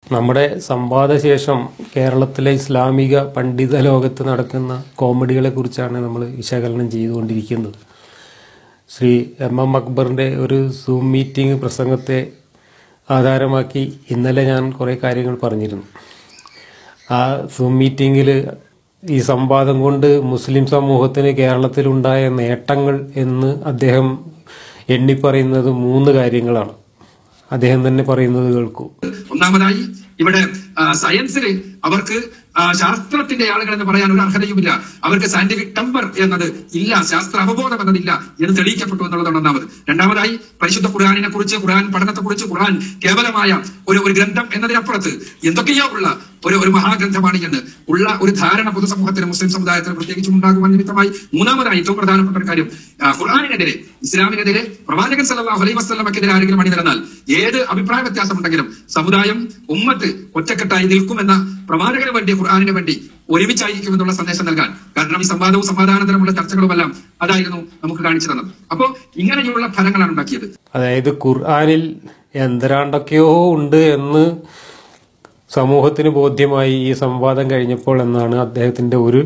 നമ്മുടെ സംവാദശേഷം കേരളത്തിലെ ഇസ്ലാമിക പണ്ഡിത ലോകത്ത് നടക്കുന്ന കോമഡികളെ കുറിച്ചാണ് നമ്മൾ വിശകലനം ചെയ്തുകൊണ്ടിരിക്കുന്നത് ശ്രീ എം എം അക്ബറിൻ്റെ ഒരു സൂം മീറ്റിംഗ് പ്രസംഗത്തെ ആധാരമാക്കി ഇന്നലെ ഞാൻ കുറേ കാര്യങ്ങൾ പറഞ്ഞിരുന്നു ആ സൂം മീറ്റിങ്ങിൽ ഈ സംവാദം കൊണ്ട് മുസ്ലിം സമൂഹത്തിന് കേരളത്തിലുണ്ടായ നേട്ടങ്ങൾ എന്ന് അദ്ദേഹം എണ്ണിപ്പറയുന്നത് മൂന്ന് കാര്യങ്ങളാണ് അദ്ദേഹം തന്നെ പറയുന്നത് കേൾക്കൂ ഒന്നാമതായി ഇവിടെ ആ, സയൻസില് അവർക്ക് ആ, ശാസ്ത്രത്തിന്റെ ആളുകൾ എന്ന് പറയാൻ ഒരു അർഹതയുമില്ല അവർക്ക് സയന്റിഫിക് ടെമ്പർ എന്നത് ഇല്ല ശാസ്ത്ര അവബോധം എന്നതില്ല എന്ന് തെളിയിക്കപ്പെട്ടു എന്നുള്ളതാണ് ഒന്നാമത് രണ്ടാമതായി പരിശുദ്ധ ഖുർആാനിനെ കുറിച്ച് ഖുർആൻ പഠനത്തെ കുറിച്ച് ഖുർആൻ കേവലമായ ഒരു ഒരു ഗ്രന്ഥം എന്നതിനപ്പുറത്ത് എന്തൊക്കെയോ ഉള്ള ഒരു ഒരു മഹാഗ്രന്ഥമാണ് എന്ന് ഉള്ള ഒരു ധാരണ പൊതുസമൂഹത്തിന് മുസ്ലിം സമുദായത്തിന് പ്രത്യേകിച്ചും ഉണ്ടാകുവാൻ നിമിത്തമായി മൂന്നാമതായി ഏറ്റവും പ്രധാനപ്പെട്ട ഒരു കാര്യം ആ, ഖുർആാനിനെതിരെ ഇസ്ലാമിനെതിരെ പ്രവാചകൻ സല്ലല്ലാഹു അലൈഹി വസല്ലമക്കെതിരെ ആരെങ്കിലും അണിനിരന്നാൽ ഏത് അഭിപ്രായ വ്യത്യാസമുണ്ടെങ്കിലും സമുദായം ഉമ്മത്ത് ഒറ്റക്കെട്ടായി നിൽക്കുമെന്ന പ്രവാചകന് വേണ്ടി ഖുർആാനിന് വേണ്ടി ഒരുമിച്ചായിരിക്കും എന്നുള്ള സന്ദേശം നൽകാൻ കാരണം ഈ സംവാദവും സമാധാനതരമുള്ള ചർച്ചകളുമെല്ലാം അതായിരുന്നു നമുക്ക് കാണിച്ചു തന്നത് അപ്പോ ഇങ്ങനെയുള്ള ഫലങ്ങളാണ് ഉണ്ടാക്കിയത് അതായത് ഖുർആനിൽ എന്തരാണ്ടൊക്കെയോ ഉണ്ട് എന്ന് സമൂഹത്തിന് ബോധ്യമായി ഈ സംവാദം കഴിഞ്ഞപ്പോൾ എന്നാണ് അദ്ദേഹത്തിൻ്റെ ഒരു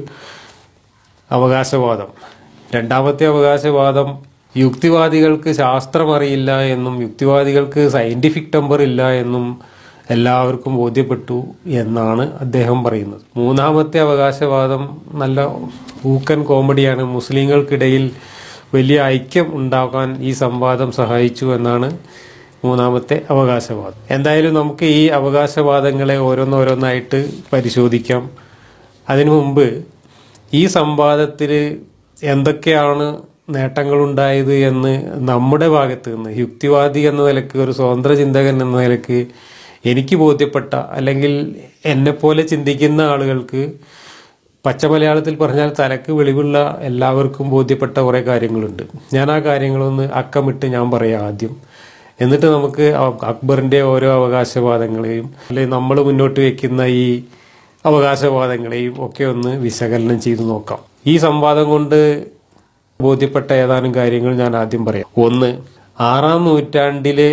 അവകാശവാദം രണ്ടാമത്തെ അവകാശവാദം യുക്തിവാദികൾക്ക് ശാസ്ത്രം അറിയില്ല എന്നും യുക്തിവാദികൾക്ക് സയന്റിഫിക് ടെമ്പർ ഇല്ല എന്നും എല്ലാവർക്കും ബോധ്യപ്പെട്ടു എന്നാണ് അദ്ദേഹം പറയുന്നത് മൂന്നാമത്തെ അവകാശവാദം നല്ല ഊക്കൻ കോമഡിയാണ് മുസ്ലിങ്ങൾക്കിടയിൽ വലിയ ഐക്യം ഉണ്ടാക്കാൻ ഈ സംവാദം സഹായിച്ചു എന്നാണ് മൂന്നാമത്തെ അവകാശവാദം എന്തായാലും നമുക്ക് ഈ അവകാശവാദങ്ങളെ ഓരോന്നോരോന്നായിട്ട് പരിശോധിക്കാം അതിനു മുമ്പ് ഈ സംവാദത്തിൽ എന്തൊക്കെയാണ് നേട്ടങ്ങളുണ്ടായത് എന്ന് നമ്മുടെ ഭാഗത്ത് നിന്ന് യുക്തിവാദി എന്ന നിലക്ക് ഒരു സ്വതന്ത്ര ചിന്തകൻ എന്ന നിലക്ക് എനിക്ക് ബോധ്യപ്പെട്ട അല്ലെങ്കിൽ എന്നെപ്പോലെ ചിന്തിക്കുന്ന ആളുകൾക്ക് പച്ച മലയാളത്തിൽ പറഞ്ഞാൽ തലക്ക് വെളിവുള്ള എല്ലാവർക്കും ബോധ്യപ്പെട്ട കുറേ കാര്യങ്ങളുണ്ട് ഞാൻ ആ കാര്യങ്ങളൊന്ന് അക്കമിട്ട് ഞാൻ പറയാം ആദ്യം എന്നിട്ട് നമുക്ക് അ- അക്ബറിന്റെ ഓരോ അവകാശവാദങ്ങളെയും അല്ലെങ്കിൽ നമ്മൾ മുന്നോട്ട് വെക്കുന്ന ഈ അവകാശവാദങ്ങളെയും ഒക്കെ ഒന്ന് വിശകലനം ചെയ്തു നോക്കാം ഈ സംവാദം കൊണ്ട് ബോധ്യപ്പെട്ട ഏതാനും കാര്യങ്ങൾ ഞാൻ ആദ്യം പറയാം ഒന്ന് ആറാം നൂറ്റാണ്ടിലെ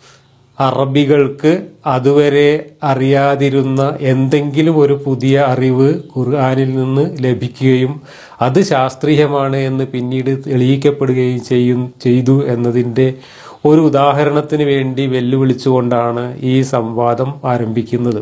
അറബികൾക്ക് അതുവരെ അറിയാതിരുന്ന എന്തെങ്കിലും ഒരു പുതിയ അറിവ് ഖുർആാനിൽ നിന്ന് ലഭിക്കുകയും അത് ശാസ്ത്രീയമാണ് എന്ന് പിന്നീട് തെളിയിക്കപ്പെടുകയും ചെയ്യും ചെയ്തു എന്നതിൻ്റെ ഒരു ഉദാഹരണത്തിന് വേണ്ടി വെല്ലുവിളിച്ചുകൊണ്ടാണ് ഈ സംവാദം ആരംഭിക്കുന്നത്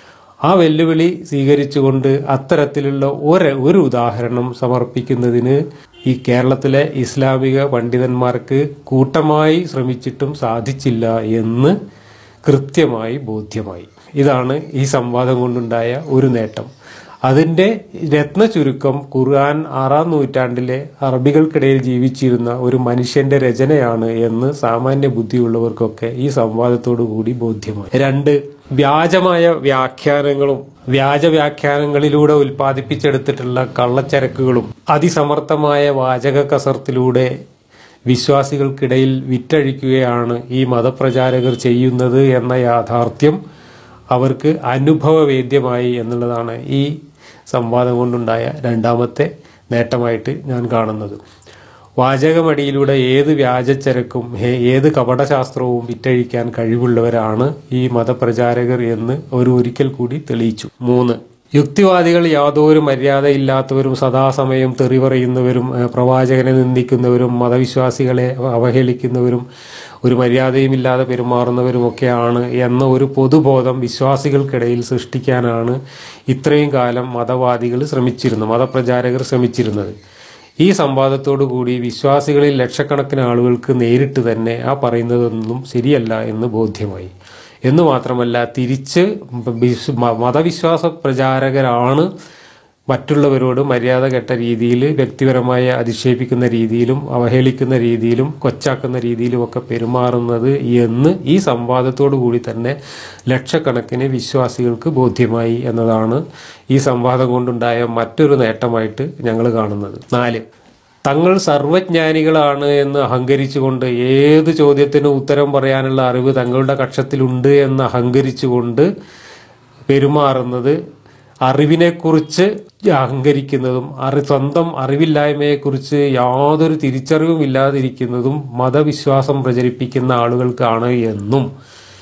ആ വെല്ലുവിളി സ്വീകരിച്ചുകൊണ്ട് അത്തരത്തിലുള്ള ഒരു ഒരു ഉദാഹരണം സമർപ്പിക്കുന്നതിന് ഈ കേരളത്തിലെ ഇസ്ലാമിക പണ്ഡിതന്മാർക്ക് കൂട്ടമായി ശ്രമിച്ചിട്ടും സാധിച്ചില്ല എന്ന് കൃത്യമായി ബോധ്യമായി ഇതാണ് ഈ സംവാദം കൊണ്ടുണ്ടായ ഒരു നേട്ടം അതിന്റെ രത്ന ചുരുക്കം ഖുർആൻ ആറാം നൂറ്റാണ്ടിലെ അറബികൾക്കിടയിൽ ജീവിച്ചിരുന്ന ഒരു മനുഷ്യന്റെ രചനയാണ് എന്ന് സാമാന്യ ബുദ്ധിയുള്ളവർക്കൊക്കെ ഈ സംവാദത്തോടു കൂടി ബോധ്യമായി രണ്ട് വ്യാജമായ വ്യാഖ്യാനങ്ങളും വ്യാജ വ്യാഖ്യാനങ്ങളിലൂടെ ഉൽപ്പാദിപ്പിച്ചെടുത്തിട്ടുള്ള കള്ളച്ചരക്കുകളും അതിസമർത്ഥമായ വാചക കസർത്തിലൂടെ വിശ്വാസികൾക്കിടയിൽ വിറ്റഴിക്കുകയാണ് ഈ മതപ്രചാരകർ ചെയ്യുന്നത് എന്ന യാഥാർത്ഥ്യം അവർക്ക് അനുഭവവേദ്യമായി എന്നുള്ളതാണ് ഈ സംവാദം കൊണ്ടുണ്ടായ രണ്ടാമത്തെ നേട്ടമായിട്ട് ഞാൻ കാണുന്നത് വാചകമടിയിലൂടെ ഏത് വ്യാജച്ചരക്കും ഹേ- ഏത് കപടശാസ്ത്രവും വിറ്റഴിക്കാൻ കഴിവുള്ളവരാണ് ഈ മതപ്രചാരകർ എന്ന് ഒരു ഒരിക്കൽ കൂടി തെളിയിച്ചു മൂന്ന് യുക്തിവാദികൾ യാതൊരു മര്യാദയില്ലാത്തവരും സദാസമയം തെറി പറയുന്നവരും ഏഹ്, പ്രവാചകനെ നിന്ദിക്കുന്നവരും മതവിശ്വാസികളെ അവഹേളിക്കുന്നവരും ഒരു മര്യാദയുമില്ലാതെ പെരുമാറുന്നവരുമൊക്കെയാണ് എന്ന ഒരു പൊതുബോധം വിശ്വാസികൾക്കിടയിൽ സൃഷ്ടിക്കാനാണ് ഇത്രയും കാലം മതവാദികൾ ശ്രമിച്ചിരുന്നത് മതപ്രചാരകർ ശ്രമിച്ചിരുന്നത് ഈ സംവാദത്തോടു കൂടി വിശ്വാസികളിൽ ലക്ഷക്കണക്കിന് ആളുകൾക്ക് നേരിട്ട് തന്നെ ആ പറയുന്നതൊന്നും ശരിയല്ല എന്ന് ബോധ്യമായി എന്ന് മാത്രമല്ല തിരിച്ച് വിശ്വ- മ- മതവിശ്വാസ പ്രചാരകരാണ് മറ്റുള്ളവരോട് മര്യാദ കെട്ട രീതിയിൽ വ്യക്തിപരമായി അധിക്ഷേപിക്കുന്ന രീതിയിലും അവഹേളിക്കുന്ന രീതിയിലും കൊച്ചാക്കുന്ന രീതിയിലുമൊക്കെ പെരുമാറുന്നത് എന്ന് ഈ സംവാദത്തോടു കൂടി തന്നെ ലക്ഷക്കണക്കിന് വിശ്വാസികൾക്ക് ബോധ്യമായി എന്നതാണ് ഈ സംവാദം കൊണ്ടുണ്ടായ മറ്റൊരു നേട്ടമായിട്ട് ഞങ്ങൾ കാണുന്നത് നാല് തങ്ങൾ സർവജ്ഞാനികളാണ് എന്ന് അഹങ്കരിച്ചുകൊണ്ട് ഏത് ചോദ്യത്തിനും ഉത്തരം പറയാനുള്ള അറിവ് തങ്ങളുടെ കക്ഷത്തിലുണ്ട് എന്ന് അഹങ്കരിച്ചുകൊണ്ട് പെരുമാറുന്നത് അറിവിനെക്കുറിച്ച് അഹങ്കരിക്കുന്നതും അറി സ്വന്തം അറിവില്ലായ്മയെക്കുറിച്ച് യാതൊരു തിരിച്ചറിവും ഇല്ലാതിരിക്കുന്നതും മതവിശ്വാസം പ്രചരിപ്പിക്കുന്ന ആളുകൾക്കാണ് എന്നും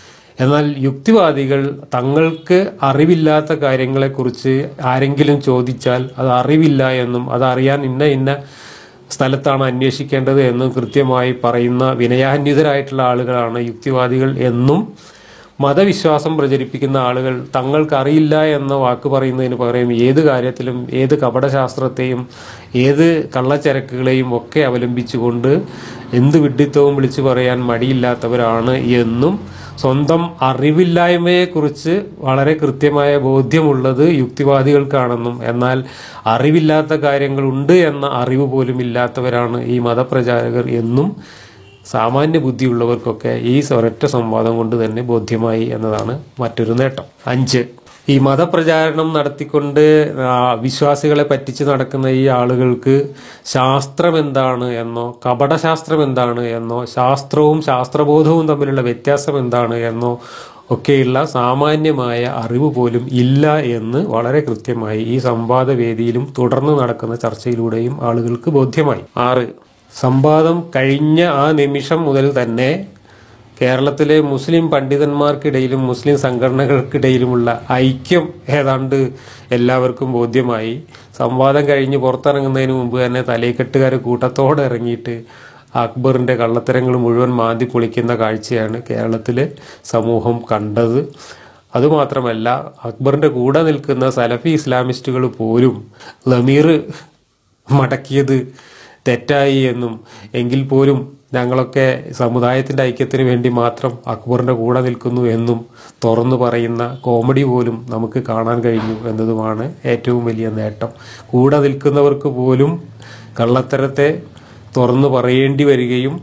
എന്നാൽ യുക്തിവാദികൾ തങ്ങൾക്ക് അറിവില്ലാത്ത കാര്യങ്ങളെക്കുറിച്ച് ആരെങ്കിലും ചോദിച്ചാൽ അത് അറിവില്ല എന്നും അത് അറിയാൻ ഇന്ന ഇന്ന സ്ഥലത്താണ് അന്വേഷിക്കേണ്ടത് എന്നും കൃത്യമായി പറയുന്ന വിനയാന്വിതരായിട്ടുള്ള ആളുകളാണ് യുക്തിവാദികൾ എന്നും മതവിശ്വാസം പ്രചരിപ്പിക്കുന്ന ആളുകൾ തങ്ങൾക്കറിയില്ല എന്ന വാക്ക് പറയുന്നതിന് പകരം ഏത് കാര്യത്തിലും ഏത് കപടശാസ്ത്രത്തെയും ഏത് കള്ളച്ചരക്കുകളെയും ഒക്കെ അവലംബിച്ചുകൊണ്ട് എന്ത് വിഡ്ഢിത്തവും വിളിച്ചു പറയാൻ മടിയില്ലാത്തവരാണ് എന്നും സ്വന്തം അറിവില്ലായ്മയെക്കുറിച്ച് വളരെ കൃത്യമായ ബോധ്യമുള്ളത് യുക്തിവാദികൾക്കാണെന്നും എന്നാൽ അറിവില്ലാത്ത കാര്യങ്ങളുണ്ട് എന്ന അറിവ് പോലും ഇല്ലാത്തവരാണ് ഈ മതപ്രചാരകർ എന്നും സാമാന്യ ബുദ്ധിയുള്ളവർക്കൊക്കെ ഈ ഒരൊറ്റ സംവാദം കൊണ്ട് തന്നെ ബോധ്യമായി എന്നതാണ് മറ്റൊരു നേട്ടം അഞ്ച് ഈ മതപ്രചാരണം നടത്തിക്കൊണ്ട് ആ, വിശ്വാസികളെ പറ്റിച്ച് നടക്കുന്ന ഈ ആളുകൾക്ക് ശാസ്ത്രം എന്താണ് എന്നോ കപടശാസ്ത്രം എന്താണ് എന്നോ ശാസ്ത്രവും ശാസ്ത്രബോധവും തമ്മിലുള്ള വ്യത്യാസം എന്താണ് എന്നോ ഒക്കെയുള്ള സാമാന്യമായ അറിവ് പോലും ഇല്ല എന്ന് വളരെ കൃത്യമായി ഈ സംവാദ വേദിയിലും തുടർന്ന് നടക്കുന്ന ചർച്ചയിലൂടെയും ആളുകൾക്ക് ബോധ്യമായി ആറ് സംവാദം കഴിഞ്ഞ ആ നിമിഷം മുതൽ തന്നെ കേരളത്തിലെ മുസ്ലിം പണ്ഡിതന്മാർക്കിടയിലും മുസ്ലിം സംഘടനകൾക്കിടയിലുമുള്ള ഐക്യം ഏതാണ്ട് എല്ലാവർക്കും ബോധ്യമായി സംവാദം കഴിഞ്ഞ് പുറത്തിറങ്ങുന്നതിന് മുമ്പ് തന്നെ തലയിക്കെട്ടുകാർ കൂട്ടത്തോടെ ഇറങ്ങിയിട്ട് അക്ബറിന്റെ കള്ളത്തരങ്ങൾ മുഴുവൻ മാന്തി പൊളിക്കുന്ന കാഴ്ചയാണ് കേരളത്തിലെ സമൂഹം കണ്ടത് അതുമാത്രമല്ല അക്ബറിന്റെ കൂടെ നിൽക്കുന്ന സലഫി ഇസ്ലാമിസ്റ്റുകൾ പോലും ലമീർ മടക്കിയത് തെറ്റായി എന്നും എങ്കിൽ പോലും ഞങ്ങളൊക്കെ സമുദായത്തിന്റെ ഐക്യത്തിന് വേണ്ടി മാത്രം അക്ബറിന്റെ കൂടെ നിൽക്കുന്നു എന്നും തുറന്നു പറയുന്ന കോമഡി പോലും നമുക്ക് കാണാൻ കഴിഞ്ഞു എന്നതുമാണ് ഏറ്റവും വലിയ നേട്ടം കൂടെ നിൽക്കുന്നവർക്ക് പോലും കള്ളത്തരത്തെ തുറന്നു പറയേണ്ടി വരികയും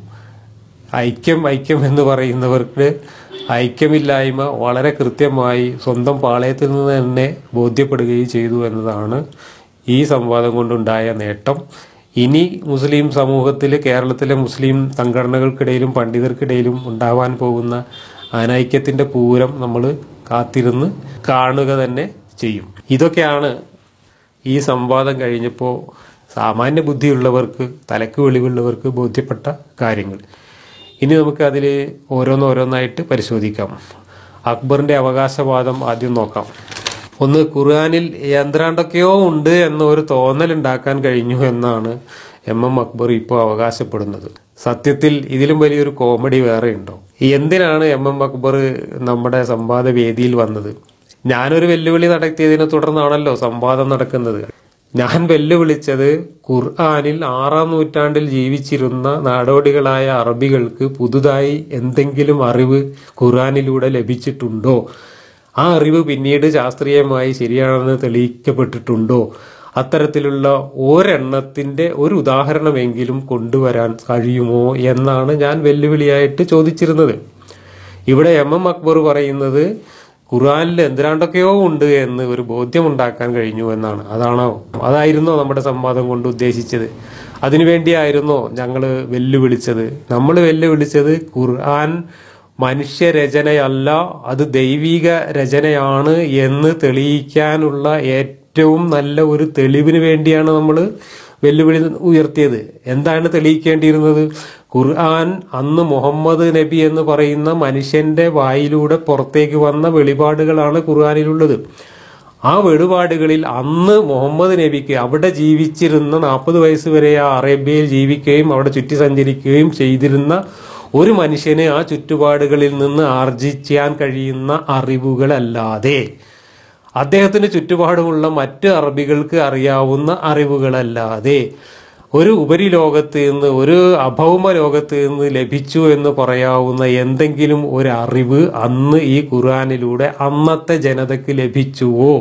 ഐക്യം ഐക്യം എന്ന് പറയുന്നവർക്ക് ഐക്യമില്ലായ്മ വളരെ കൃത്യമായി സ്വന്തം പാളയത്തിൽ നിന്ന് തന്നെ ബോധ്യപ്പെടുകയും ചെയ്തു എന്നതാണ് ഈ സംവാദം കൊണ്ടുണ്ടായ നേട്ടം ഇനി മുസ്ലിം സമൂഹത്തിൽ കേരളത്തിലെ മുസ്ലിം സംഘടനകൾക്കിടയിലും പണ്ഡിതർക്കിടയിലും ഉണ്ടാവാൻ പോകുന്ന അനൈക്യത്തിന്റെ പൂരം നമ്മൾ കാത്തിരുന്ന് കാണുക തന്നെ ചെയ്യും ഇതൊക്കെയാണ് ഈ സംവാദം കഴിഞ്ഞപ്പോൾ സാമാന്യ ബുദ്ധിയുള്ളവർക്ക് തലക്ക് വെളിവുള്ളവർക്ക് ബോധ്യപ്പെട്ട കാര്യങ്ങൾ ഇനി നമുക്ക് അതിൽ ഓരോന്നോരോന്നായിട്ട് പരിശോധിക്കാം അക്ബറിന്റെ അവകാശവാദം ആദ്യം നോക്കാം ഒന്ന് ഖുർആാനിൽ യന്ത്രാണ്ടൊക്കെയോ ഉണ്ട് എന്ന ഒരു തോന്നൽ ഉണ്ടാക്കാൻ കഴിഞ്ഞു എന്നാണ് എം എം അക്ബർ ഇപ്പോൾ അവകാശപ്പെടുന്നത് സത്യത്തിൽ ഇതിലും വലിയൊരു കോമഡി വേറെ ഉണ്ടോ എന്തിനാണ് എം എം അക്ബർ നമ്മുടെ സംവാദ വേദിയിൽ വന്നത് ഞാനൊരു വെല്ലുവിളി നടത്തിയതിനെ തുടർന്നാണല്ലോ സംവാദം നടക്കുന്നത് ഞാൻ വെല്ലുവിളിച്ചത് ഖുർആാനിൽ ആറാം നൂറ്റാണ്ടിൽ ജീവിച്ചിരുന്ന നാടോടികളായ അറബികൾക്ക് പുതുതായി എന്തെങ്കിലും അറിവ് ഖുർആാനിലൂടെ ലഭിച്ചിട്ടുണ്ടോ ആ അറിവ് പിന്നീട് ശാസ്ത്രീയമായി ശരിയാണെന്ന് തെളിയിക്കപ്പെട്ടിട്ടുണ്ടോ അത്തരത്തിലുള്ള ഒരെണ്ണത്തിന്റെ ഒരു ഉദാഹരണമെങ്കിലും കൊണ്ടുവരാൻ കഴിയുമോ എന്നാണ് ഞാൻ വെല്ലുവിളിയായിട്ട് ചോദിച്ചിരുന്നത് ഇവിടെ എം എം അക്ബർ പറയുന്നത് ഖുർആനിൽ എന്തിനാണ്ടൊക്കെയോ ഉണ്ട് എന്ന് ഒരു ബോധ്യമുണ്ടാക്കാൻ കഴിഞ്ഞു എന്നാണ് അതാണോ അതായിരുന്നോ നമ്മുടെ സംവാദം കൊണ്ട് ഉദ്ദേശിച്ചത് അതിനുവേണ്ടിയായിരുന്നോ ഞങ്ങൾ വെല്ലുവിളിച്ചത് നമ്മൾ വെല്ലുവിളിച്ചത് ഖുർആൻ മനുഷ്യരചനയല്ല അത് ദൈവിക രചനയാണ് എന്ന് തെളിയിക്കാനുള്ള ഏറ്റവും നല്ല ഒരു തെളിവിന് വേണ്ടിയാണ് നമ്മൾ വെല്ലുവിളി ഉയർത്തിയത് എന്താണ് തെളിയിക്കേണ്ടിയിരുന്നത് ഖുർആൻ അന്ന് മുഹമ്മദ് നബി എന്ന് പറയുന്ന മനുഷ്യന്റെ വായിലൂടെ പുറത്തേക്ക് വന്ന വെളിപാടുകളാണ് ഖുർആനിലുള്ളത് ആ വെളിപാടുകളിൽ അന്ന് മുഹമ്മദ് നബിക്ക് അവിടെ ജീവിച്ചിരുന്ന നാൽപ്പത് വയസ്സ് വരെ ആ അറേബ്യയിൽ ജീവിക്കുകയും അവിടെ ചുറ്റി സഞ്ചരിക്കുകയും ചെയ്തിരുന്ന ഒരു മനുഷ്യന് ആ ചുറ്റുപാടുകളിൽ നിന്ന് ആർജിക്കാൻ കഴിയുന്ന അറിവുകളല്ലാതെ അദ്ദേഹത്തിന് ചുറ്റുപാടുമുള്ള മറ്റ് അറബികൾക്ക് അറിയാവുന്ന അറിവുകളല്ലാതെ ഒരു ഉപരിലോകത്ത് നിന്ന് ഒരു അഭൗമ ലോകത്ത് നിന്ന് ലഭിച്ചു എന്ന് പറയാവുന്ന എന്തെങ്കിലും ഒരു അറിവ് അന്ന് ഈ ഖുർആാനിലൂടെ അന്നത്തെ ജനതയ്ക്ക് ലഭിച്ചുവോ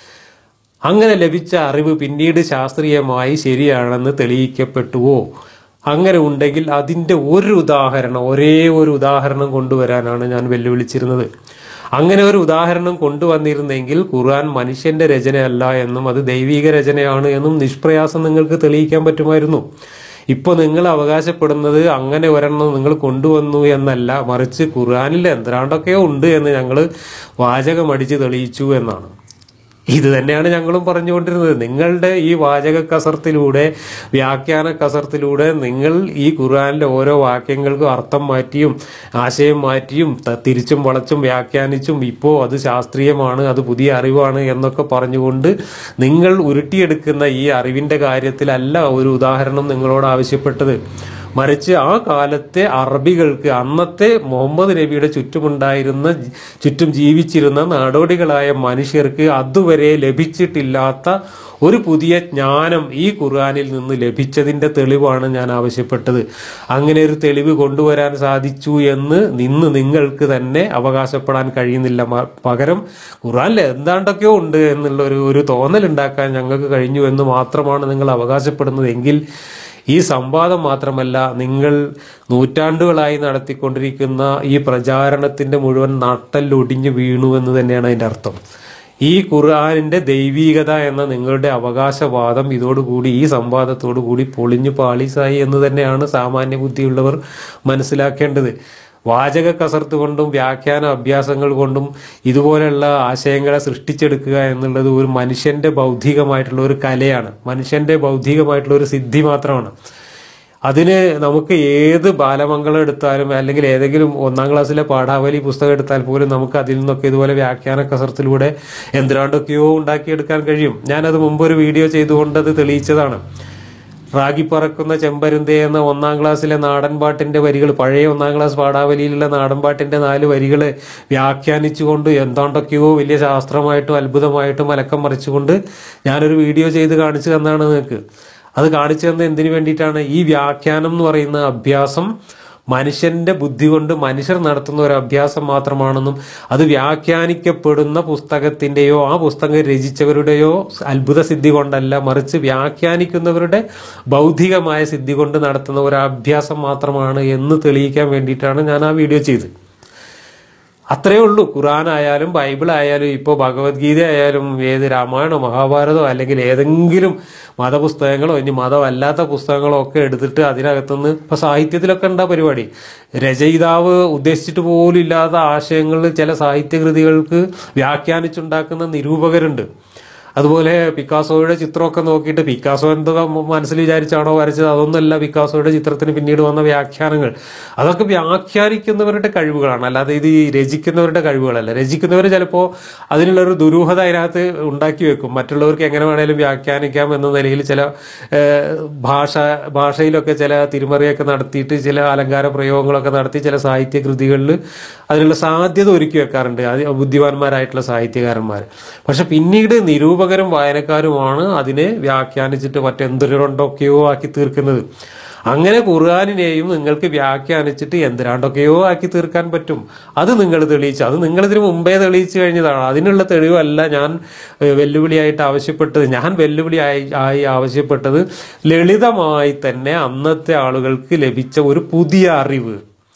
അങ്ങനെ ലഭിച്ച അറിവ് പിന്നീട് ശാസ്ത്രീയമായി ശരിയാണെന്ന് തെളിയിക്കപ്പെട്ടുവോ അങ്ങനെ ഉണ്ടെങ്കിൽ അതിന്റെ ഒരു ഉദാഹരണം ഒരേ ഒരു ഉദാഹരണം കൊണ്ടുവരാനാണ് ഞാൻ വെല്ലുവിളിച്ചിരുന്നത് അങ്ങനെ ഒരു ഉദാഹരണം കൊണ്ടുവന്നിരുന്നെങ്കിൽ ഖുർആൻ മനുഷ്യന്റെ രചനയല്ല എന്നും അത് ദൈവിക രചനയാണ് എന്നും നിഷ്പ്രയാസം നിങ്ങൾക്ക് തെളിയിക്കാൻ പറ്റുമായിരുന്നു ഇപ്പൊ നിങ്ങൾ അവകാശപ്പെടുന്നത് അങ്ങനെ ഒരെണ്ണം നിങ്ങൾ കൊണ്ടുവന്നു എന്നല്ല മറിച്ച് ഖുർആനിൽ എന്തിനാണ്ടൊക്കെയോ ഉണ്ട് എന്ന് ഞങ്ങൾ വാചകമടിച്ച് തെളിയിച്ചു എന്നാണ് ഇത് തന്നെയാണ് ഞങ്ങളും പറഞ്ഞുകൊണ്ടിരുന്നത് നിങ്ങളുടെ ഈ വാചക കസർത്തിലൂടെ വ്യാഖ്യാന കസർത്തിലൂടെ നിങ്ങൾ ഈ ഖുർആനിലെ ഓരോ വാക്യങ്ങൾക്കും അർത്ഥം മാറ്റിയും ആശയം മാറ്റിയും ത- തിരിച്ചും വളച്ചും വ്യാഖ്യാനിച്ചും ഇപ്പോൾ അത് ശാസ്ത്രീയമാണ് അത് പുതിയ അറിവാണ് എന്നൊക്കെ പറഞ്ഞുകൊണ്ട് നിങ്ങൾ ഉരുട്ടിയെടുക്കുന്ന ഈ അറിവിന്റെ കാര്യത്തിലല്ല ഒരു ഉദാഹരണം നിങ്ങളോട് ആവശ്യപ്പെട്ടത് മറിച്ച് ആ കാലത്തെ അറബികൾക്ക് അന്നത്തെ മുഹമ്മദ് നബിയുടെ ചുറ്റുമുണ്ടായിരുന്ന ജി- ചുറ്റും ജീവിച്ചിരുന്ന നാടോടികളായ മനുഷ്യർക്ക് അതുവരെ ലഭിച്ചിട്ടില്ലാത്ത ഒരു പുതിയ ജ്ഞാനം ഈ ഖുർആനിൽ നിന്ന് ലഭിച്ചതിന്റെ തെളിവാണ് ഞാൻ ആവശ്യപ്പെട്ടത് അങ്ങനെ ഒരു തെളിവ് കൊണ്ടുവരാൻ സാധിച്ചു എന്ന് നിന്ന് നിങ്ങൾക്ക് തന്നെ അവകാശപ്പെടാൻ കഴിയുന്നില്ല മ- പകരം ഖുർആനിൽ എന്താണ്ടൊക്കെയോ ഉണ്ട് എന്നുള്ള ഒരു ഒരു തോന്നൽ ഉണ്ടാക്കാൻ ഞങ്ങൾക്ക് കഴിഞ്ഞു എന്ന് മാത്രമാണ് നിങ്ങൾ അവകാശപ്പെടുന്നത് എങ്കിൽ ഈ സംവാദം മാത്രമല്ല നിങ്ങൾ നൂറ്റാണ്ടുകളായി നടത്തിക്കൊണ്ടിരിക്കുന്ന ഈ പ്രചാരണത്തിന്റെ മുഴുവൻ നട്ടല്ലൊടിഞ്ഞു വീണു എന്ന് തന്നെയാണ് അതിന്റെ അർത്ഥം ഈ ഖുർആാനിന്റെ ദൈവീകത എന്ന നിങ്ങളുടെ അവകാശവാദം ഇതോടുകൂടി ഈ സംവാദത്തോടു കൂടി പൊളിഞ്ഞു പാളീസായി എന്ന് തന്നെയാണ് സാമാന്യ ബുദ്ധിയുള്ളവർ മനസ്സിലാക്കേണ്ടത് വാചക കസർത്ത് കൊണ്ടും വ്യാഖ്യാന അഭ്യാസങ്ങൾ കൊണ്ടും ഇതുപോലെയുള്ള ആശയങ്ങളെ സൃഷ്ടിച്ചെടുക്കുക എന്നുള്ളത് ഒരു മനുഷ്യന്റെ ബൗദ്ധികമായിട്ടുള്ള ഒരു കലയാണ് മനുഷ്യന്റെ ബൗദ്ധികമായിട്ടുള്ള ഒരു സിദ്ധി മാത്രമാണ് അതിന് നമുക്ക് ഏത് ബാലമംഗളം എടുത്താലും അല്ലെങ്കിൽ ഏതെങ്കിലും ഒന്നാം ക്ലാസ്സിലെ പാഠാവലി പുസ്തകം എടുത്താൽ പോലും നമുക്ക് അതിൽ നിന്നൊക്കെ ഇതുപോലെ വ്യാഖ്യാന കസർത്തിലൂടെ എന്തിനാണ്ടൊക്കെയോ ഉണ്ടാക്കിയെടുക്കാൻ കഴിയും ഞാനത് മുമ്പ് ഒരു വീഡിയോ ചെയ്തുകൊണ്ട് അത് തെളിയിച്ചതാണ് റാഗി പറക്കുന്ന ചെമ്പരുന്തേ എന്ന ഒന്നാം ക്ലാസ്സിലെ നാടൻ പാട്ടിന്റെ വരികൾ പഴയ ഒന്നാം ക്ലാസ് പാഠാവലിയിലുള്ള നാടൻ പാട്ടിന്റെ നാല് വരികൾ വ്യാഖ്യാനിച്ചുകൊണ്ട് എന്താണ്ടൊക്കെയോ വലിയ ശാസ്ത്രമായിട്ടും അത്ഭുതമായിട്ടും മലക്കം മറിച്ചുകൊണ്ട് ഞാനൊരു വീഡിയോ ചെയ്ത് കാണിച്ചു തന്നാണ് നിങ്ങൾക്ക് അത് കാണിച്ചു തന്നത് എന്തിനു വേണ്ടിയിട്ടാണ് ഈ വ്യാഖ്യാനം എന്ന് പറയുന്ന അഭ്യാസം മനുഷ്യന്റെ ബുദ്ധി കൊണ്ട് മനുഷ്യർ നടത്തുന്ന ഒരു അഭ്യാസം മാത്രമാണെന്നും അത് വ്യാഖ്യാനിക്കപ്പെടുന്ന പുസ്തകത്തിന്റെയോ ആ പുസ്തകം രചിച്ചവരുടെയോ അത്ഭുത സിദ്ധി കൊണ്ടല്ല മറിച്ച് വ്യാഖ്യാനിക്കുന്നവരുടെ ബൗദ്ധികമായ സിദ്ധി കൊണ്ട് നടത്തുന്ന ഒരു അഭ്യാസം മാത്രമാണ് എന്ന് തെളിയിക്കാൻ വേണ്ടിയിട്ടാണ് ഞാൻ ആ വീഡിയോ ചെയ്തത് അത്രയേ ഉള്ളൂ ഖുറാൻ ആയാലും ബൈബിൾ ആയാലും ഇപ്പോൾ ഭഗവത്ഗീത ആയാലും ഏത് രാമായണോ മഹാഭാരതമോ അല്ലെങ്കിൽ ഏതെങ്കിലും മതപുസ്തകങ്ങളോ ഇനി മതമല്ലാത്ത പുസ്തകങ്ങളോ ഒക്കെ എടുത്തിട്ട് അതിനകത്തുനിന്ന് ഇപ്പൊ സാഹിത്യത്തിലൊക്കെ ഉണ്ടാ പരിപാടി രചയിതാവ് ഉദ്ദേശിച്ചിട്ട് പോലും ഇല്ലാത്ത ആശയങ്ങൾ ചില സാഹിത്യകൃതികൾക്ക് വ്യാഖ്യാനിച്ചുണ്ടാക്കുന്ന നിരൂപകരുണ്ട് അതുപോലെ പിക്കാസോയുടെ ചിത്രമൊക്കെ നോക്കിയിട്ട് പിക്കാസോ എന്തോ മനസ്സിൽ വിചാരിച്ചാണോ വരച്ചത് അതൊന്നുമല്ല പിക്കാസോയുടെ ചിത്രത്തിന് പിന്നീട് വന്ന വ്യാഖ്യാനങ്ങൾ അതൊക്കെ വ്യാഖ്യാനിക്കുന്നവരുടെ കഴിവുകളാണ് അല്ലാതെ ഇത് ഈ രചിക്കുന്നവരുടെ കഴിവുകളല്ല രചിക്കുന്നവർ ചിലപ്പോൾ അതിനുള്ളൊരു ദുരൂഹത അതിനകത്ത് ഉണ്ടാക്കി വെക്കും മറ്റുള്ളവർക്ക് എങ്ങനെ വേണേലും വ്യാഖ്യാനിക്കാം എന്ന നിലയിൽ ചില ഏഹ്, ഭാഷ ഭാഷയിലൊക്കെ ചില തിരുമറിയൊക്കെ നടത്തിയിട്ട് ചില അലങ്കാര പ്രയോഗങ്ങളൊക്കെ നടത്തി ചില സാഹിത്യ കൃതികളിൽ അതിനുള്ള സാധ്യത ഒരുക്കി വെക്കാറുണ്ട് അത് ബുദ്ധിമാന്മാരായിട്ടുള്ള സാഹിത്യകാരന്മാർ പക്ഷെ പിന്നീട് നിരൂപകരും വായനക്കാരുമാണ് അതിനെ വ്യാഖ്യാനിച്ചിട്ട് മറ്റെന്തൊരുണ്ടൊക്കെയോ ആക്കി തീർക്കുന്നത് അങ്ങനെ ഖുർആാനിനെയും നിങ്ങൾക്ക് വ്യാഖ്യാനിച്ചിട്ട് എന്തിനാണ്ടൊക്കെയോ ആക്കി തീർക്കാൻ പറ്റും അത് നിങ്ങൾ തെളിയിച്ചു അത് നിങ്ങളിതിന് മുമ്പേ തെളിയിച്ചു കഴിഞ്ഞതാണ് അതിനുള്ള തെളിവല്ല ഞാൻ ഏഹ്, വെല്ലുവിളിയായിട്ട് ആവശ്യപ്പെട്ടത് ഞാൻ വെല്ലുവിളിയായി ആയി ആവശ്യപ്പെട്ടത് ലളിതമായി തന്നെ അന്നത്തെ ആളുകൾക്ക് ലഭിച്ച ഒരു പുതിയ അറിവ്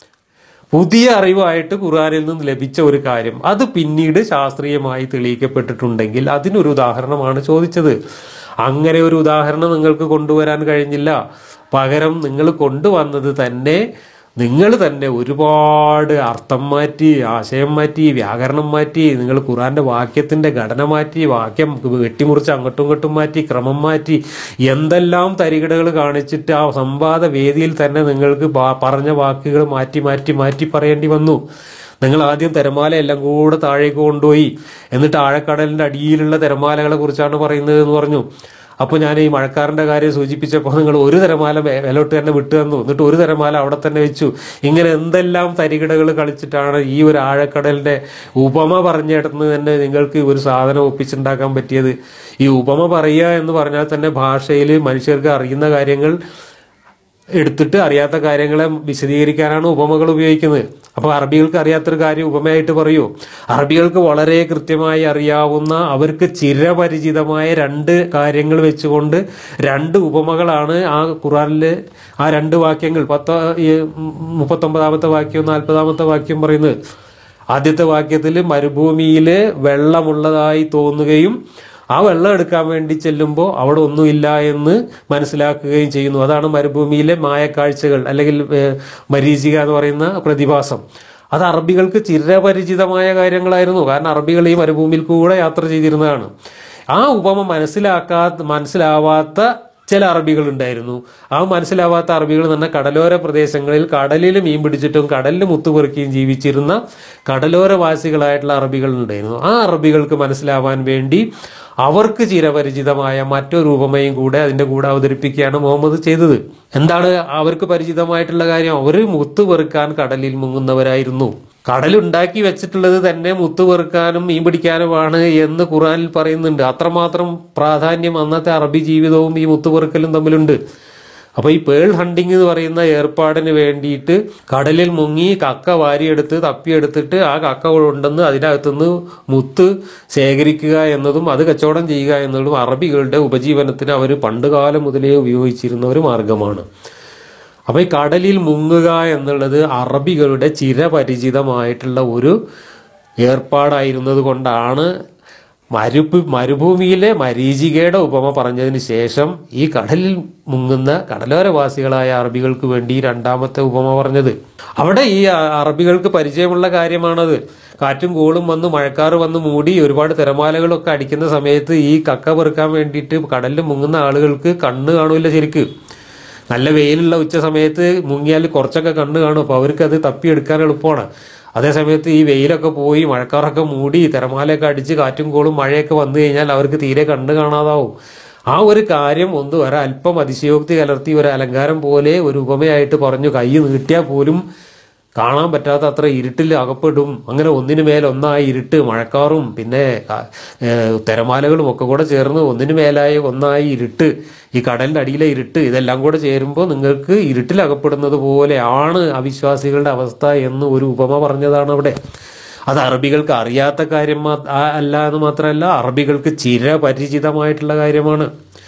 പുതിയ അറിവായിട്ട് ഖുർആനിൽ നിന്ന് ലഭിച്ച ഒരു കാര്യം അത് പിന്നീട് ശാസ്ത്രീയമായി തെളിയിക്കപ്പെട്ടിട്ടുണ്ടെങ്കിൽ അതിനൊരു ഉദാഹരണമാണ് ചോദിച്ചത് അങ്ങനെ ഒരു ഉദാഹരണം നിങ്ങൾക്ക് കൊണ്ടുവരാൻ കഴിഞ്ഞില്ല പകരം നിങ്ങൾ കൊണ്ടുവന്നത് തന്നെ നിങ്ങൾ തന്നെ ഒരുപാട് അർത്ഥം മാറ്റി ആശയം മാറ്റി വ്യാകരണം മാറ്റി നിങ്ങൾ ഖുറാന്റെ വാക്യത്തിന്റെ ഘടന മാറ്റി വാക്യം വെട്ടിമുറിച്ച് അങ്ങോട്ടും ഇങ്ങോട്ടും മാറ്റി ക്രമം മാറ്റി എന്തെല്ലാം തരികിടകൾ കാണിച്ചിട്ട് ആ സംവാദ വേദിയിൽ തന്നെ നിങ്ങൾക്ക് ബാ- പറഞ്ഞ വാക്കുകൾ മാറ്റി മാറ്റി മാറ്റി പറയേണ്ടി വന്നു നിങ്ങൾ ആദ്യം തിരമാല എല്ലാം കൂടെ താഴേക്ക് കൊണ്ടുപോയി എന്നിട്ട് ആഴക്കടലിന്റെ അടിയിലുള്ള തിരമാലകളെ കുറിച്ചാണ് പറയുന്നത് എന്ന് പറഞ്ഞു അപ്പോൾ ഞാൻ ഈ മഴക്കാരന്റെ കാര്യം സൂചിപ്പിച്ചപ്പോൾ നിങ്ങൾ ഒരു തിരമാല വേ- മേലോട്ട് തന്നെ വിട്ടു തന്നു എന്നിട്ട് ഒരു തിരമാല അവിടെ തന്നെ വെച്ചു ഇങ്ങനെ എന്തെല്ലാം തരികിടകൾ കളിച്ചിട്ടാണ് ഈ ഒരു ആഴക്കടലിന്റെ ഉപമ പറഞ്ഞിടന്ന് തന്നെ നിങ്ങൾക്ക് ഒരു സാധനം ഒപ്പിച്ചുണ്ടാക്കാൻ പറ്റിയത് ഈ ഉപമ പറയുക എന്ന് പറഞ്ഞാൽ തന്നെ ഭാഷയിൽ മനുഷ്യർക്ക് അറിയുന്ന കാര്യങ്ങൾ എടുത്തിട്ട് അറിയാത്ത കാര്യങ്ങളെ വിശദീകരിക്കാനാണ് ഉപമകൾ ഉപയോഗിക്കുന്നത് അപ്പോൾ അറബികൾക്ക് അറിയാത്തൊരു കാര്യം ഉപമയായിട്ട് പറയൂ അറബികൾക്ക് വളരെ കൃത്യമായി അറിയാവുന്ന അവർക്ക് ചിരപരിചിതമായ രണ്ട് കാര്യങ്ങൾ വെച്ചുകൊണ്ട് രണ്ട് ഉപമകളാണ് ആ ഖുറാനിലെ ആ രണ്ട് വാക്യങ്ങൾ പത്ത് ഈ മുപ്പത്തൊമ്പതാമത്തെ വാക്യവും നാൽപ്പതാമത്തെ വാക്യം പറയുന്നത് ആദ്യത്തെ വാക്യത്തിൽ മരുഭൂമിയിൽ വെള്ളമുള്ളതായി തോന്നുകയും ആ വെള്ളം എടുക്കാൻ വേണ്ടി ചെല്ലുമ്പോൾ അവിടെ ഒന്നുമില്ല എന്ന് മനസ്സിലാക്കുകയും ചെയ്യുന്നു അതാണ് മരുഭൂമിയിലെ മായക്കാഴ്ചകൾ അല്ലെങ്കിൽ ഏഹ്, മരീചിക എന്ന് പറയുന്ന പ്രതിഭാസം അത് അറബികൾക്ക് ചിരപരിചിതമായ കാര്യങ്ങളായിരുന്നു കാരണം അറബികൾ ഈ മരുഭൂമിയിൽ കൂടെ യാത്ര ചെയ്തിരുന്നതാണ് ആ ഉപമ മനസ്സിലാക്കാ മനസ്സിലാവാത്ത ചില അറബികൾ ഉണ്ടായിരുന്നു ആ മനസ്സിലാവാത്ത അറബികൾ തന്നെ കടലോര പ്രദേശങ്ങളിൽ കടലിൽ മീൻ പിടിച്ചിട്ടും കടലിൽ മുത്തുപെറുക്കിയും ജീവിച്ചിരുന്ന കടലോരവാസികളായിട്ടുള്ള അറബികൾ ഉണ്ടായിരുന്നു ആ അറബികൾക്ക് മനസ്സിലാവാൻ വേണ്ടി അവർക്ക് ചിരപരിചിതമായ മറ്റൊരു ഉപമയും കൂടെ അതിന്റെ കൂടെ അവതരിപ്പിക്കുകയാണ് മുഹമ്മദ് ചെയ്തത് എന്താണ് അവർക്ക് പരിചിതമായിട്ടുള്ള കാര്യം അവർ മുത്ത് പെറുക്കാൻ കടലിൽ മുങ്ങുന്നവരായിരുന്നു കടലുണ്ടാക്കി വെച്ചിട്ടുള്ളത് തന്നെ മുത്ത് പെറുക്കാനും മീൻ പിടിക്കാനുമാണ് എന്ന് ഖുറാനിൽ പറയുന്നുണ്ട് അത്രമാത്രം പ്രാധാന്യം അന്നത്തെ അറബി ജീവിതവും ഈ മുത്ത് പെറുക്കലും തമ്മിലുണ്ട് അപ്പൊ ഈ പേൾ ഹണ്ടിങ് എന്ന് പറയുന്ന ഏർപ്പാടിന് വേണ്ടിയിട്ട് കടലിൽ മുങ്ങി കക്ക വാരിയെടുത്ത് തപ്പിയെടുത്തിട്ട് ആ കക്ക കൊണ്ടെന്ന് അതിനകത്തുനിന്ന് മുത്ത് ശേഖരിക്കുക എന്നതും അത് കച്ചവടം ചെയ്യുക എന്നതും അറബികളുടെ ഉപജീവനത്തിന് അവർ പണ്ടുകാലം മുതലേ ഉപയോഗിച്ചിരുന്ന ഒരു മാർഗമാണ് അപ്പൊ ഈ കടലിൽ മുങ്ങുക എന്നുള്ളത് അറബികളുടെ ചിരപരിചിതമായിട്ടുള്ള ഒരു ഏർപ്പാടായിരുന്നത് കൊണ്ടാണ് മരുഭൂ മരുഭൂമിയിലെ മരീചികയുടെ ഉപമ പറഞ്ഞതിന് ശേഷം ഈ കടലിൽ മുങ്ങുന്ന കടലോരവാസികളായ അറബികൾക്ക് വേണ്ടി ഈ രണ്ടാമത്തെ ഉപമ പറഞ്ഞത് അവിടെ ഈ അ- അറബികൾക്ക് പരിചയമുള്ള കാര്യമാണത് കാറ്റും കോളും വന്ന് മഴക്കാറ് വന്ന് മൂടി ഒരുപാട് തിരമാലകളൊക്കെ അടിക്കുന്ന സമയത്ത് ഈ കക്ക പെറുക്കാൻ വേണ്ടിയിട്ട് കടലിൽ മുങ്ങുന്ന ആളുകൾക്ക് കണ്ണ് കാണൂല ശരിക്ക് നല്ല വെയിലുള്ള ഉച്ച സമയത്ത് മുങ്ങിയാൽ കുറച്ചൊക്കെ കണ്ണ് കാണും അപ്പോൾ അവർക്ക് അത് തപ്പിയെടുക്കാൻ എളുപ്പമാണ് അതേ സമയത്ത് ഈ വെയിലൊക്കെ പോയി മഴക്കാറൊക്കെ മൂടി തിരമാലയൊക്കെ അടിച്ച് കാറ്റും കോളും മഴയൊക്കെ വന്നു കഴിഞ്ഞാൽ അവർക്ക് തീരെ കണ്ണ് കാണാതാവും ആ ഒരു കാര്യം ഒന്ന് ഒരല്പം അതിശയോക്തി കലർത്തി ഒരു അലങ്കാരം പോലെ ഒരു ഉപമയായിട്ട് പറഞ്ഞു കൈ നീട്ടിയാൽ പോലും കാണാൻ പറ്റാത്ത അത്ര ഇരുട്ടിൽ അകപ്പെടും അങ്ങനെ ഒന്നിനു മേൽ ഒന്നായി ഇരുട്ട് മഴക്കാറും പിന്നെ ക- ഏഹ് തിരമാലകളും ഒക്കെ കൂടെ ചേർന്ന് ഒന്നിനു മേലായി ഒന്നായി ഇരുട്ട് ഈ കടലിന്റെ അടിയിലെ ഇരുട്ട് ഇതെല്ലാം കൂടെ ചേരുമ്പോൾ നിങ്ങൾക്ക് ഇരുട്ടിൽ അകപ്പെടുന്നത് പോലെയാണ് അവിശ്വാസികളുടെ അവസ്ഥ എന്ന് ഒരു ഉപമ പറഞ്ഞതാണ് അവിടെ അത് അറബികൾക്ക് അറിയാത്ത കാര്യം മാ- ആ- അല്ല എന്ന് മാത്രമല്ല അറബികൾക്ക് ചിരപരിചിതമായിട്ടുള്ള കാര്യമാണ്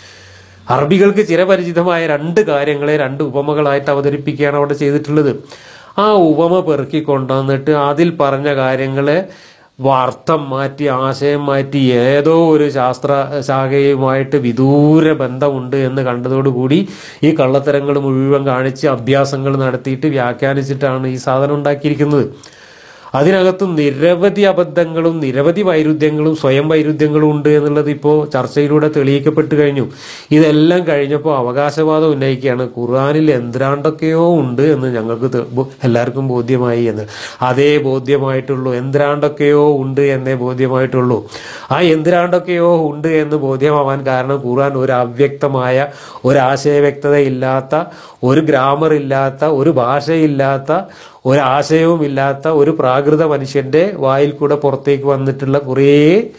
അറബികൾക്ക് ചിരപരിചിതമായ രണ്ട് കാര്യങ്ങളെ രണ്ട് ഉപമകളായിട്ട് അവതരിപ്പിക്കുകയാണ് അവിടെ ചെയ്തിട്ടുള്ളത് ആ ഉപമ പെറുക്കി കൊണ്ടുവന്നിട്ട് അതിൽ പറഞ്ഞ കാര്യങ്ങളെ അർത്ഥം മാറ്റി ആശയം മാറ്റി ഏതോ ഒരു ശാസ്ത്ര ശാഖയുമായിട്ട് വിദൂര ബന്ധമുണ്ട് എന്ന് കണ്ടതോടുകൂടി ഈ കള്ളത്തരങ്ങൾ മുഴുവൻ കാണിച്ച് അഭ്യാസങ്ങൾ നടത്തിയിട്ട് വ്യാഖ്യാനിച്ചിട്ടാണ് ഈ സാധനം ഉണ്ടാക്കിയിരിക്കുന്നത് അതിനകത്ത് നിരവധി അബദ്ധങ്ങളും നിരവധി വൈരുദ്ധ്യങ്ങളും സ്വയം വൈരുദ്ധ്യങ്ങളും ഉണ്ട് എന്നുള്ളത് ഇപ്പോൾ ചർച്ചയിലൂടെ തെളിയിക്കപ്പെട്ട് കഴിഞ്ഞു ഇതെല്ലാം കഴിഞ്ഞപ്പോൾ അവകാശവാദം ഉന്നയിക്കുകയാണ് ഖുർആാനിൽ എന്തിരാണ്ടൊക്കെയോ ഉണ്ട് എന്ന് ഞങ്ങൾക്ക് തെ- ബോ- എല്ലാവർക്കും ബോധ്യമായി എന്ന് അതേ ബോധ്യമായിട്ടുള്ളൂ എന്തിരാണ്ടൊക്കെയോ ഉണ്ട് എന്നേ ബോധ്യമായിട്ടുള്ളൂ ആ എന്തിരാണ്ടൊക്കെയോ ഉണ്ട് എന്ന് ബോധ്യമാവാൻ കാരണം ഖുർആൻ ഒരു അവ്യക്തമായ ഒരു ആശയവ്യക്തതയില്ലാത്ത ഒരു ഗ്രാമർ ഇല്ലാത്ത ഒരു ഭാഷയില്ലാത്ത ഒരാശയവും ഇല്ലാത്ത ഒരു പ്രാകൃത മനുഷ്യന്റെ വായിൽ കൂടെ പുറത്തേക്ക് വന്നിട്ടുള്ള കുറേ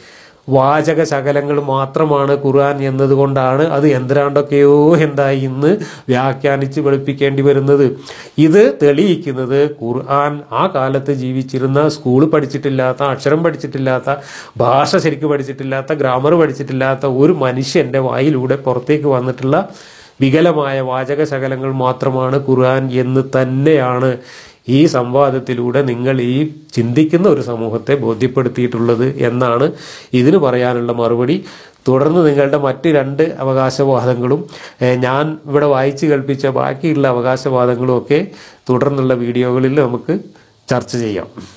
വാചക ശകലങ്ങൾ മാത്രമാണ് ഖുർആൻ എന്നതുകൊണ്ടാണ് അത് എന്തിനാണ്ടൊക്കെയോ എന്തായി ഇന്ന് വ്യാഖ്യാനിച്ച് വെളുപ്പിക്കേണ്ടി വരുന്നത് ഇത് തെളിയിക്കുന്നത് ഖുർആൻ ആ കാലത്ത് ജീവിച്ചിരുന്ന സ്കൂൾ പഠിച്ചിട്ടില്ലാത്ത അക്ഷരം പഠിച്ചിട്ടില്ലാത്ത ഭാഷ ശരിക്കും പഠിച്ചിട്ടില്ലാത്ത ഗ്രാമർ പഠിച്ചിട്ടില്ലാത്ത ഒരു മനുഷ്യന്റെ വായിലൂടെ പുറത്തേക്ക് വന്നിട്ടുള്ള വികലമായ വാചക ശകലങ്ങൾ മാത്രമാണ് ഖുർആൻ എന്ന് തന്നെയാണ് ഈ സംവാദത്തിലൂടെ നിങ്ങൾ ഈ ചിന്തിക്കുന്ന ഒരു സമൂഹത്തെ ബോധ്യപ്പെടുത്തിയിട്ടുള്ളത് എന്നാണ് ഇതിന് പറയാനുള്ള മറുപടി തുടർന്ന് നിങ്ങളുടെ മറ്റ് രണ്ട് അവകാശവാദങ്ങളും ഏഹ്, ഞാൻ ഇവിടെ വായിച്ചു കേൾപ്പിച്ച ബാക്കിയുള്ള അവകാശവാദങ്ങളും ഒക്കെ തുടർന്നുള്ള വീഡിയോകളിൽ നമുക്ക് ചർച്ച ചെയ്യാം